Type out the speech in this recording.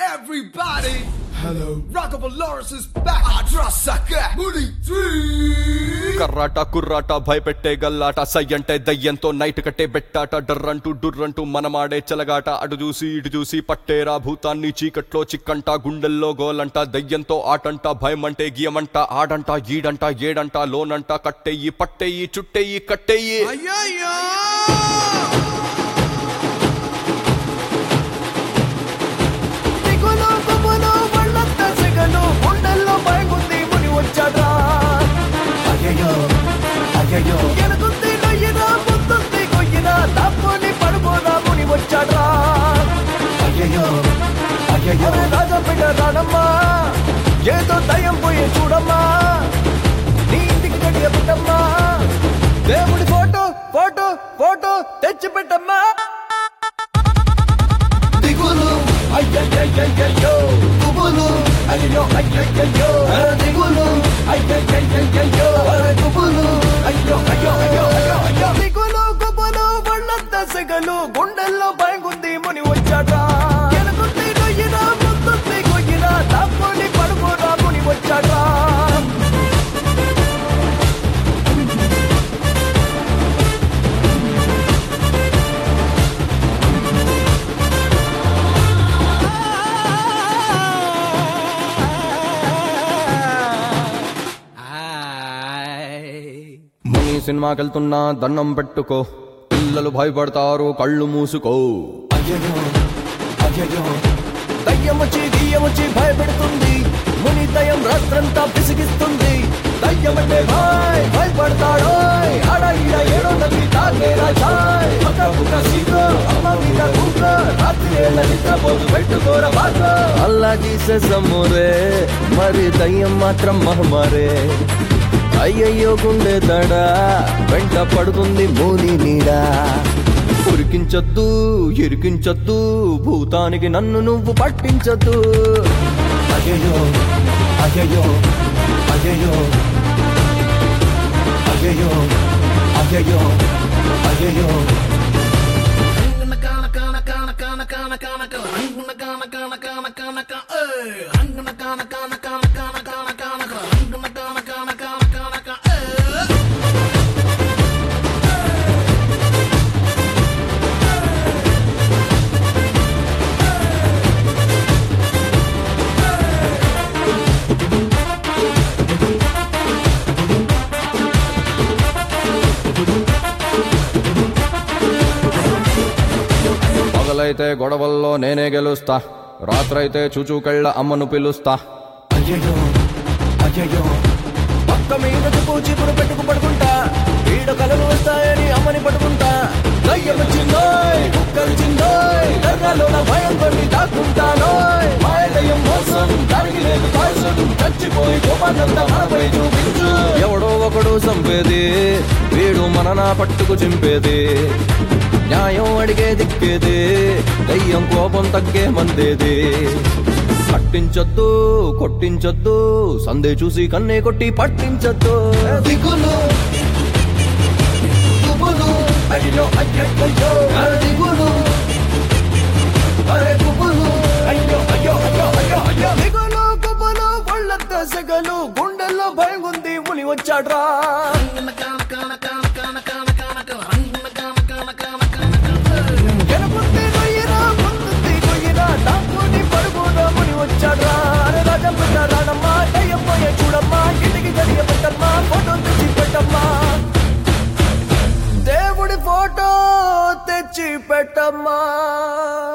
Everybody, hello. Rockable Lawrence is back. Adrasaka, Moody three. కర్రాట కుర్రాట భయపెట్టే గల్లాట సై అంటే దయ్యంతో night కట్టే బెట్టాట డర్రంటూ డుర్రంటూ మనమాడే చెలగాట అటు చూసి ఇటు చూసి పట్టేరా భూతాన్ని చీకట్లో చిక్కంట గుండెల్లో గోలంట దయ్యంతో ఆటంట భయమంటే గియమంట ఆడంట ఈడంట ఏడంట లోనంట కట్టెయ్యి పట్టెయ్యి చుట్టెయ్యి కట్టెయ్యి Ayo, దిగులు గుబులు వాళ్ళంత సిగలు గుండెల్లో భయగుంది ముని వచ్చాడ్రా అయ్యయ్యో అయ్యయ్యో ఎనుకుంది నొయ్యినా ముందుంది కొయ్యినా తప్పుని పడుకోదా ముని వచ్చాడ్రా అయ్యయ్యో అయ్యయ్యో రాజా బిడ్డ రానమ్మా ఏదో దయ్యం పోయి చూడమ్మా నీ ఇంటికి గడియ పెట్టమ్మా దేవుడి ఫోటో ఫోటో ఫోటో తెచ్చి పెట్టమ్మా దిగులు అయ్యయ్యయ్యయ్యో గుబులు అయ్యో అయ్యయ్యయ్యో దిగులు అయ్యయ్యయ్యయ్యో గుబులు అయ్యో అయ్యో అయ్యో అయ్యో అయ్యో దిగులు గుబులు వాళ్ళంత సెగలు గుండెల్లో భయంగుంది ముని వచ్చాట ఎనుకుంది నొయ్యినా ముందుంది కొయ్యినా తప్పుని పడుకోరా ముని వచ్చాట ముని సినిమాకి వెళ్తున్నా దండం పెట్టుకో పిల్లలు భయపడతారు కళ్ళు మూసుకో అయ్యయ్యో అయ్యయ్యో దయ్యమొచ్చి దయ్యమొచ్చి భయపెడుతుంది ముని దయ్యం రాత్రంతా పిసిగిస్తుంది దయ్యమంటే భాయ్ భయపడతాడో ఆడ ఈడ ఏడో నవ్వి తాగేరా చాయ్ ఒక బుక్క సీకో అమ్మ మీద కుక్క రాత్రి ఏళ్ళ నిద్రపోతు పెట్టుకోర బాగా అల్లా గీసెసమ్మురే మరి దయ్యం మాత్రం మహమారే అయ్యయ్యో గుండె దడ వెంట పడుతుంది మూని నీడా ఉరికించొద్దు ఇరికించొద్దు భూతానికి నన్ను నువ్వు పట్టించొద్దు అయ్యయ్యో అయ్యయ్యో అయ్యయ్యో అయ్యయ్యో అయ్యయ్యో అయ్యయ్యో పగలైతే గొడవల్లో నేనే గెలుస్తా రాత్రైతే చూచూకెళ్ళ అమ్మను పిలుస్తా అయ్యయ్యో అయ్యయ్యో పక్క మీద పూచిపుడు పెట్టుకు పడుకుంటా ఈడ కలలు వస్తాయని అమ్మని పడుకుంటా దయ్యం వచ్చిందోయ్ కుక్కలిచిందోయ్ దర్గాలోన భయం కొన్ని దాక్కుంటానోయ్ మాయ దయ్యం మోసం దానికి లేదు పాయసం చచ్చిపోయి కోపాన్నంతా మనపై చూపించు ఎవడో ఒకడు చంపేది వీడు మననా పట్టుకు చింపేది న్యాయం అడిగే దిక్కేది దయ్యం కోపం తగ్గే మందేది పట్టించొద్దు కొట్టించొద్దు సందే చూసి కన్నే కొట్టి పట్టించొద్దు దిగులు గుబులు అయ్యో అయ్యయ్యో దిగులు అరే గుబులు అయ్యో అయ్యో అయ్యో అయ్యో అయ్యో దిగులు గుబులు ఒళ్ళంత సెగలు గుండెల్లో భయం ఉంది ముని వచ్చాడ్రా ఎనుకుంది కొయ్యిరా ముందుంది కొయ్యిరా దాక్కుని పడుకోదా ముని వచ్చాడ్రా అరే రాజం పెట్ట రానమ్మా దయ్యం పోయే చూడమ్మా ఇంటికి గడియ పెట్టమ్మా ఫోటో తెచ్చి పెట్టమ్మా దేవుడి ఫోటో తెచ్చి పెట్టమ్మా